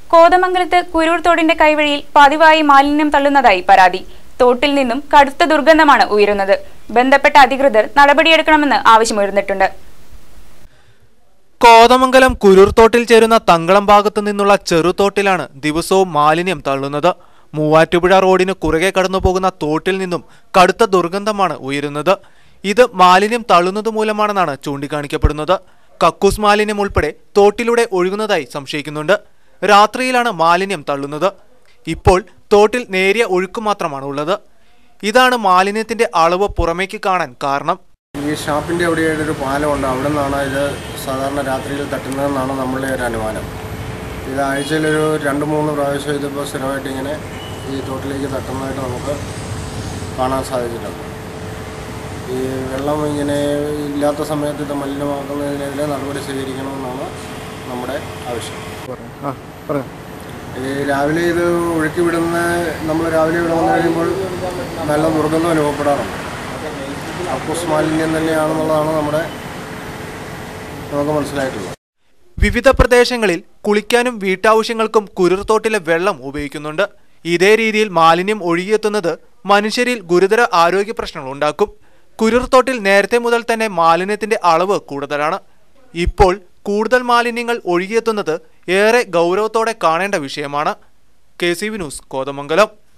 കോതമംഗലത്ത് കുരൂർ തോടിന്റെ കൈവഴിയിൽ പതിവായി മാലിന്യം തള്ളുന്നതായി പരാതി തോട്ടിൽ നിന്നും കടുത്ത ദുർഗന്ധമാണ് ഉയരുന്നത് ബന്ധപ്പെട്ട അധികൃതർ നടപടിയെടുക്കണമെന്ന് ആവശ്യമുയർന്നിട്ടുണ്ട് കോതമംഗലം കുരൂർത്തോട്ടിൽ ചേരുന്ന തങ്കളം ഭാഗത്തു നിന്നുള്ള ചെറുതോട്ടിലാണ് ദിവസവും മാലിന്യം തള്ളുന്നത് മൂവാറ്റുപുഴ റോഡിന് കുറുകെ കടന്നു പോകുന്ന തോട്ടിൽ നിന്നും കടുത്ത ദുർഗന്ധമാണ് ഉയരുന്നത് ഇത് മാലിന്യം തള്ളുന്നത് മൂലമാണെന്നാണ് ചൂണ്ടിക്കാണിക്കപ്പെടുന്നത് കക്കൂസ് മാലിന്യം ഉൾപ്പെടെ തോട്ടിലൂടെ ഒഴുകുന്നതായി സംശയിക്കുന്നുണ്ട് രാത്രിയിലാണ് മാലിന്യം തള്ളുന്നത് ഇപ്പോൾ തോട്ടിൽ നേരിയ ഒഴുക്ക് മാത്രമാണ് ഉള്ളത് ഇതാണ് മാലിന്യത്തിന്റെ അളവ് പുറമേക്ക് കാണാൻ കാരണം ഈ ഷാപ്പിൻ്റെ അവിടെയായിട്ട് ഒരു പാലമുണ്ട് അവിടെ നിന്നാണ് ഇത് സാധാരണ രാത്രിയിൽ തട്ടുന്നതെന്നാണ് നമ്മളുടെ ഒരു അനുമാനം ഇത് ആഴ്ചയിലൊരു രണ്ട് മൂന്ന് പ്രാവശ്യം ഇതിപ്പോൾ സ്ഥിരമായിട്ട് ഇങ്ങനെ ഈ തോട്ടിലേക്ക് തട്ടുന്നതായിട്ട് നമുക്ക് കാണാൻ സാധിച്ചിട്ടുണ്ട് ഈ വെള്ളം ഇങ്ങനെ ഇല്ലാത്ത സമയത്ത് ഇത് മലിനമാക്കുന്നതിനെതിരെ നടപടി സ്വീകരിക്കണമെന്നാണ് നമ്മുടെ ആവശ്യം ഈ രാവിലെ ഇത് ഒഴുക്കി വിടുന്ന നമ്മൾ രാവിലെ ഇവിടെ വന്നു കഴിയുമ്പോൾ നല്ല ദുർഗന്ധം അനുഭവപ്പെടാറുണ്ട് കക്കൂസ് മാലിന്യം തന്നെയാണെന്നുള്ളതാണ് നമ്മുടെ നമുക്ക് മനസ്സിലായിട്ടുള്ളത് വിവിധ പ്രദേശങ്ങളിൽ കുളിക്കാനും വീട്ടാവശ്യങ്ങൾക്കും കുരുർത്തോട്ടിലെ വെള്ളം ഉപയോഗിക്കുന്നുണ്ട് ഇതേ രീതിയിൽ മാലിന്യം ഒഴുകിയെത്തുന്നത് മനുഷ്യരിൽ ഗുരുതര ആരോഗ്യ പ്രശ്നങ്ങൾ ഉണ്ടാക്കും കുരുർത്തോട്ടിൽ നേരത്തെ മുതൽ തന്നെ മാലിന്യത്തിന്റെ അളവ് കൂടുതലാണ് ഇപ്പോൾ കൂടുതൽ മാലിന്യങ്ങൾ ഒഴുകിയെത്തുന്നത് ഏറെ ഗൗരവത്തോടെ കാണേണ്ട വിഷയമാണ് K C V news Kothamangalam